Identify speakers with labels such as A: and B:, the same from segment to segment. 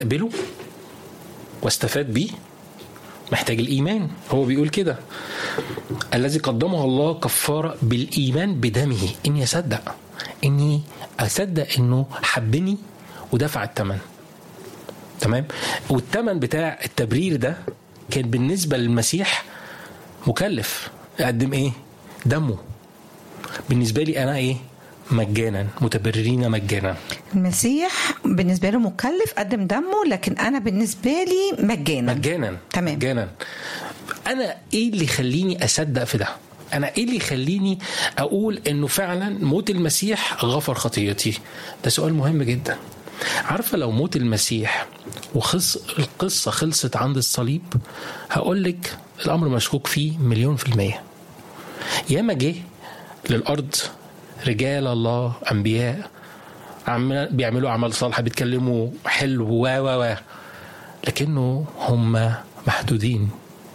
A: استقبله واستفاد بيه محتاج الايمان هو بيقول كده الذي قدمه الله كفاره بالايمان بدمه اني اصدق اني اصدق انه حبني ودفع الثمن تمام والثمن بتاع التبرير ده كان بالنسبه للمسيح مكلف يقدم ايه دمه بالنسبه لي انا ايه مجانا متبررين مجانا
B: المسيح بالنسبه له مكلف قدم دمه لكن انا بالنسبه لي مجانا
A: مجانا
B: تمام.
A: مجانا انا ايه اللي يخليني اصدق في ده انا ايه اللي يخليني اقول انه فعلا موت المسيح غفر خطيتي ده سؤال مهم جدا عارفه لو موت المسيح وخص القصه خلصت عند الصليب هقول لك الامر مشكوك فيه مليون في الميه ياما جه للارض رجال الله انبياء عم بيعملوا اعمال صالحه بيتكلموا حلو و و و لكنه هم محدودين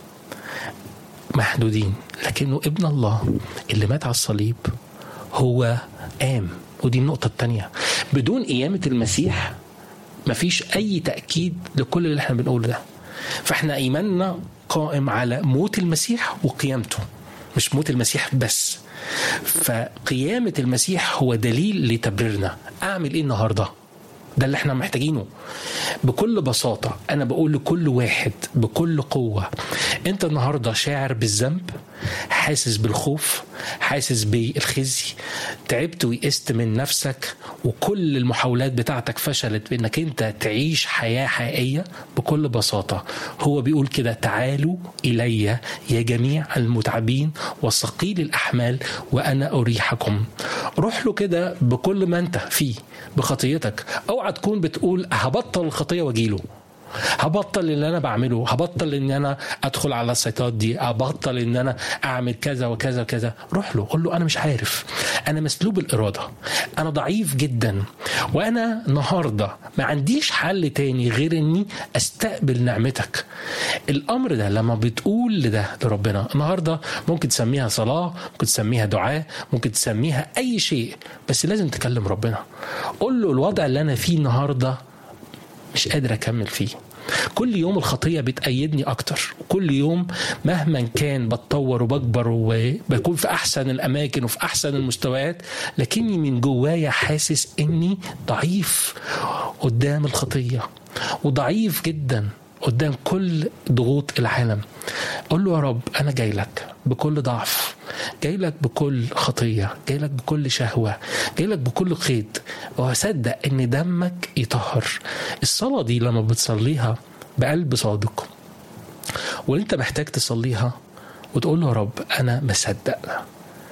A: محدودين لكنه ابن الله اللي مات على الصليب هو قام ودي النقطة التانية بدون قيامة المسيح مفيش أي تأكيد لكل اللي احنا بنقوله ده فاحنا إيماننا قائم على موت المسيح وقيامته مش موت المسيح بس فقيامة المسيح هو دليل لتبريرنا أعمل إيه النهاردة ده اللي احنا محتاجينه بكل بساطة أنا بقول لكل واحد بكل قوة أنت النهاردة شاعر بالذنب حاسس بالخوف حاسس بالخزي تعبت ويئست من نفسك وكل المحاولات بتاعتك فشلت بانك انت تعيش حياه حقيقيه بكل بساطه هو بيقول كده تعالوا الي يا جميع المتعبين وثقيل الاحمال وانا اريحكم روح له كده بكل ما انت فيه بخطيتك اوعى تكون بتقول هبطل الخطيه واجيله هبطل اللي انا بعمله هبطل ان انا ادخل على السيطات دي هبطل ان انا اعمل كذا وكذا وكذا روح له قول له انا مش عارف انا مسلوب الاراده انا ضعيف جدا وانا النهارده ما عنديش حل تاني غير اني استقبل نعمتك الامر ده لما بتقول لده لربنا النهارده ممكن تسميها صلاه ممكن تسميها دعاء ممكن تسميها اي شيء بس لازم تكلم ربنا قول له الوضع اللي انا فيه النهارده مش قادر اكمل فيه كل يوم الخطيه بتأيدني اكتر كل يوم مهما كان بتطور وبكبر وبكون في احسن الاماكن وفي احسن المستويات لكني من جوايا حاسس اني ضعيف قدام الخطيه وضعيف جدا قدام كل ضغوط العالم قول له يا رب انا جاي لك بكل ضعف جاي لك بكل خطيه جاي لك بكل شهوه جاي لك بكل قيد وهصدق ان دمك يطهر الصلاه دي لما بتصليها بقلب صادق وانت محتاج تصليها وتقول له يا رب انا مصدق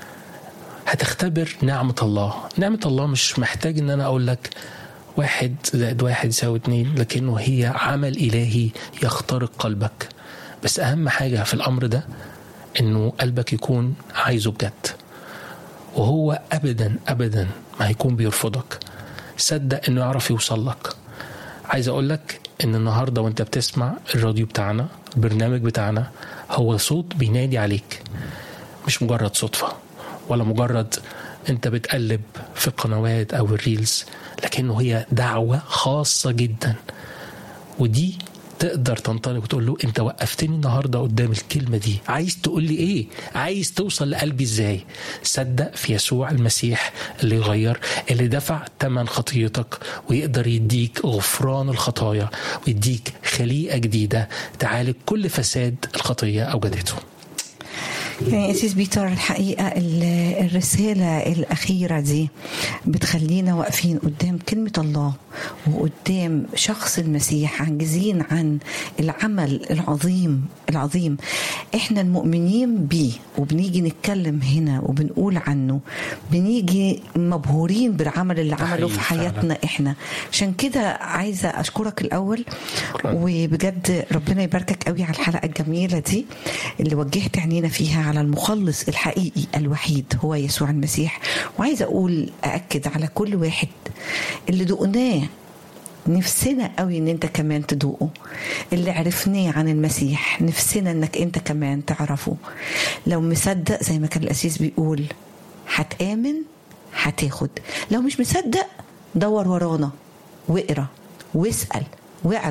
A: هتختبر نعمه الله نعمه الله مش محتاج ان انا اقول لك واحد زائد واحد يساوي اتنين لكنه هي عمل إلهي يخترق قلبك بس أهم حاجة في الأمر ده إنه قلبك يكون عايزه بجد وهو أبدا أبدا ما هيكون بيرفضك صدق إنه يعرف يوصل لك عايز أقول لك إن النهاردة وأنت بتسمع الراديو بتاعنا البرنامج بتاعنا هو صوت بينادي عليك مش مجرد صدفة ولا مجرد انت بتقلب في القنوات او الريلز لكنه هي دعوه خاصه جدا ودي تقدر تنطلق وتقول له انت وقفتني النهارده قدام الكلمه دي عايز تقول لي ايه عايز توصل لقلبي ازاي صدق في يسوع المسيح اللي يغير اللي دفع ثمن خطيتك ويقدر يديك غفران الخطايا ويديك خليقه جديده تعالج كل فساد الخطيه اوجدته
B: يعني أسيس بيتر الحقيقة الرسالة الأخيرة دي بتخلينا واقفين قدام كلمة الله وقدام شخص المسيح عاجزين عن العمل العظيم العظيم احنا المؤمنين بيه وبنيجي نتكلم هنا وبنقول عنه بنيجي مبهورين بالعمل اللي عمله في حياتنا احنا عشان كده عايزة أشكرك الأول وبجد ربنا يباركك قوي على الحلقة الجميلة دي اللي وجهت عينينا فيها على المخلص الحقيقي الوحيد هو يسوع المسيح وعايزه اقول ااكد على كل واحد اللي دقناه نفسنا قوي ان انت كمان تدوقه اللي عرفناه عن المسيح نفسنا انك انت كمان تعرفه لو مصدق زي ما كان الاسيس بيقول هتامن هتاخد لو مش مصدق دور ورانا واقرا واسال واعرف